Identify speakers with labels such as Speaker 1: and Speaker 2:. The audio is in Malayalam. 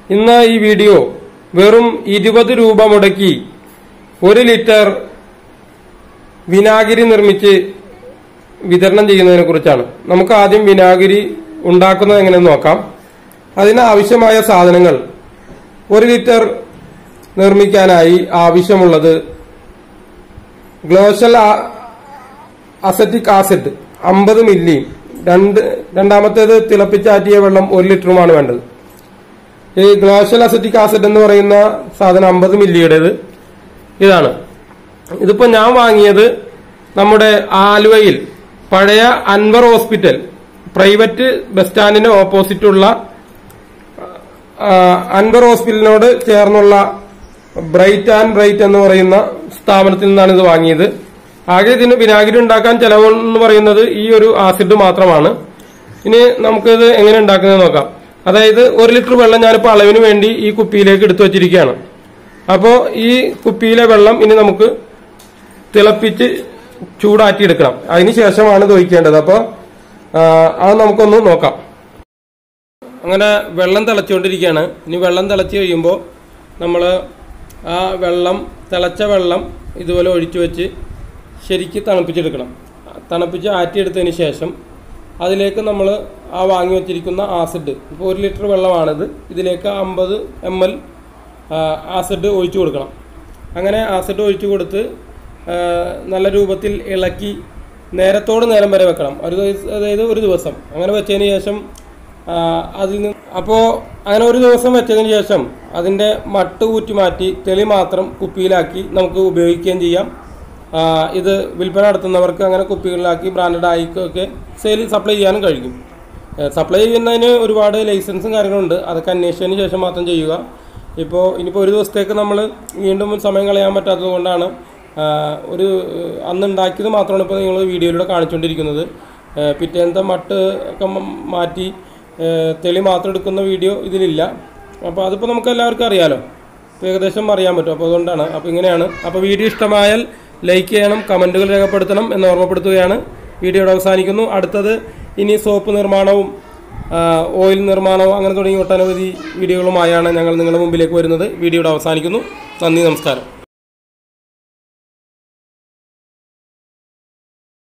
Speaker 1: ഇന്ന് ഈ വീഡിയോ വെറും ഇരുപത് രൂപ മുടക്കി ഒരു ലിറ്റർ വിനാഗിരി നിർമ്മിച്ച് വിതരണം ചെയ്യുന്നതിനെ കുറിച്ചാണ് നമുക്ക് ആദ്യം വിനാഗിരി ഉണ്ടാക്കുന്നത് എങ്ങനെയെന്ന് നോക്കാം അതിന് ആവശ്യമായ സാധനങ്ങൾ ഒരു ലിറ്റർ നിർമ്മിക്കാനായി ആവശ്യമുള്ളത് ഗ്ലോഷൽ അസറ്റിക് ആസിഡ് അമ്പത് മില്ലി രണ്ട് രണ്ടാമത്തേത് തിളപ്പിച്ചാറ്റിയ വെള്ളം ഒരു ലിറ്ററുമാണ് വേണ്ടത് ഈ ഗ്ലോഷൽ അസറ്റിക് ആസിഡ് എന്ന് പറയുന്ന സാധനം അമ്പത് മില്ലിയുടേത് ഇതാണ് ഇതിപ്പോ ഞാൻ വാങ്ങിയത് നമ്മുടെ ആലുവയിൽ പഴയ അൻവർ ഹോസ്പിറ്റൽ പ്രൈവറ്റ് ബസ് സ്റ്റാൻഡിന് ഓപ്പോസിറ്റുള്ള ആ, അൻവർ ഹോസ്പിറ്റലിനോട് ചേർന്നുള്ള ബ്രൈറ്റ് ആൻഡ് ബ്രൈറ്റ് എന്ന് പറയുന്ന സ്ഥാപനത്തിൽ നിന്നാണ് ഇത് വാങ്ങിയത് ആകെ ഇതിന് വിനാഗിരി ഉണ്ടാക്കാൻ ചെലവെന്ന് പറയുന്നത് ഈ ഒരു ആസിഡ് മാത്രമാണ് ഇനി നമുക്കിത് എങ്ങനെ ഉണ്ടാക്കുന്നത് നോക്കാം അതായത് ഒരു ലിറ്റർ വെള്ളം ഞാനിപ്പോൾ അളവിന് വേണ്ടി ഈ കുപ്പിയിലേക്ക് എടുത്തു വച്ചിരിക്കുകയാണ് അപ്പോൾ ഈ കുപ്പിയിലെ വെള്ളം ഇനി നമുക്ക് തിളപ്പിച്ച് ചൂടാറ്റിയെടുക്കണം അതിന് ശേഷമാണ് ഇത് ഒഴിക്കേണ്ടത് അപ്പോൾ അത് നമുക്കൊന്ന് നോക്കാം അങ്ങനെ വെള്ളം തിളച്ചുകൊണ്ടിരിക്കുകയാണ് ഇനി വെള്ളം തിളച്ച് കഴിയുമ്പോൾ നമ്മൾ ആ വെള്ളം തിളച്ച വെള്ളം ഇതുപോലെ ഒഴിച്ചു വെച്ച് ശരിക്ക് തണുപ്പിച്ചെടുക്കണം തണുപ്പിച്ച് ആറ്റിയെടുത്തതിന് ശേഷം അതിലേക്ക് നമ്മൾ ആ വാങ്ങി വെച്ചിരിക്കുന്ന ആസിഡ് ഇപ്പോൾ ഒരു ലിറ്റർ വെള്ളമാണിത് ഇതിലേക്ക് അമ്പത് എം എൽ ആസിഡ് ഒഴിച്ചു കൊടുക്കണം അങ്ങനെ ആസിഡ് ഒഴിച്ചു കൊടുത്ത് ആ, നല്ല രൂപത്തിൽ ഇളക്കി നേരത്തോട് നേരം വരെ വെക്കണം ഒരു ദിവസം അതായത് ഒരു ദിവസം അങ്ങനെ വെച്ചതിന് ശേഷം ആ, അതിൽ നിന്ന് അപ്പോൾ അങ്ങനെ ഒരു ദിവസം വെച്ചതിന് ശേഷം അതിൻ്റെ മട്ട് ഊറ്റി മാറ്റി തെളി മാത്രം കുപ്പിയിലാക്കി നമുക്ക് ഉപയോഗിക്കുകയും ചെയ്യാം ആ, ഇത് വിൽപ്പന നടത്തുന്നവർക്ക് അങ്ങനെ കുപ്പികളിലാക്കി ബ്രാൻഡഡ് ആയിക്കൊക്കെ സെയിൽ സപ്ലൈ ചെയ്യാനും കഴിയും സപ്ലൈ ചെയ്യുന്നതിന് ഒരുപാട് ലൈസൻസും കാര്യങ്ങളുണ്ട് അതൊക്കെ അന്വേഷിച്ചതിന് ശേഷം മാത്രം ചെയ്യുക ഇപ്പോൾ ഇനിയിപ്പോൾ ഒരു ദിവസത്തേക്ക് നമ്മൾ വീണ്ടും സമയം കളയാൻ പറ്റാത്തത് കൊണ്ടാണ് ആ, ഒരു ഏഹ്, അന്ന് ഉണ്ടാക്കിയത് മാത്രമാണ് ഇപ്പോൾ നിങ്ങൾ വീഡിയോയിലൂടെ കാണിച്ചുകൊണ്ടിരിക്കുന്നത് ഏഹ്, പിറ്റേന്നത്തെ മട്ട് ഒക്കെ മ- മാറ്റി ഏഹ്, തെളി മാത്രം എടുക്കുന്ന വീഡിയോ ഇതിലില്ല അപ്പോൾ അതിപ്പോൾ നമുക്ക് എല്ലാവർക്കും അറിയാലോ ഇപ്പോൾ ഏകദേശം അറിയാൻ പറ്റും അപ്പോൾ അതുകൊണ്ടാണ് അപ്പോൾ ഇങ്ങനെയാണ് അപ്പോൾ വീഡിയോ ഇഷ്ടമായാൽ ലൈക്ക് ചെയ്യണം കമൻറ്റുകൾ രേഖപ്പെടുത്തണം എന്ന് ഓർമ്മപ്പെടുത്തുകയാണ് വീഡിയോയുടെ അവസാനിക്കുന്നു അടുത്തത് ഇനി സോപ്പ് നിർമ്മാണവും ആ, ഓയിൽ നിർമ്മാണവും അങ്ങനെ തുടങ്ങി ഒട്ടനവധി വീഡിയോകളുമായാണ് ഞങ്ങൾ നിങ്ങളുടെ മുമ്പിലേക്ക് വരുന്നത് വീഡിയോയുടെ അവസാനിക്കുന്നു നന്ദി നമസ്കാരം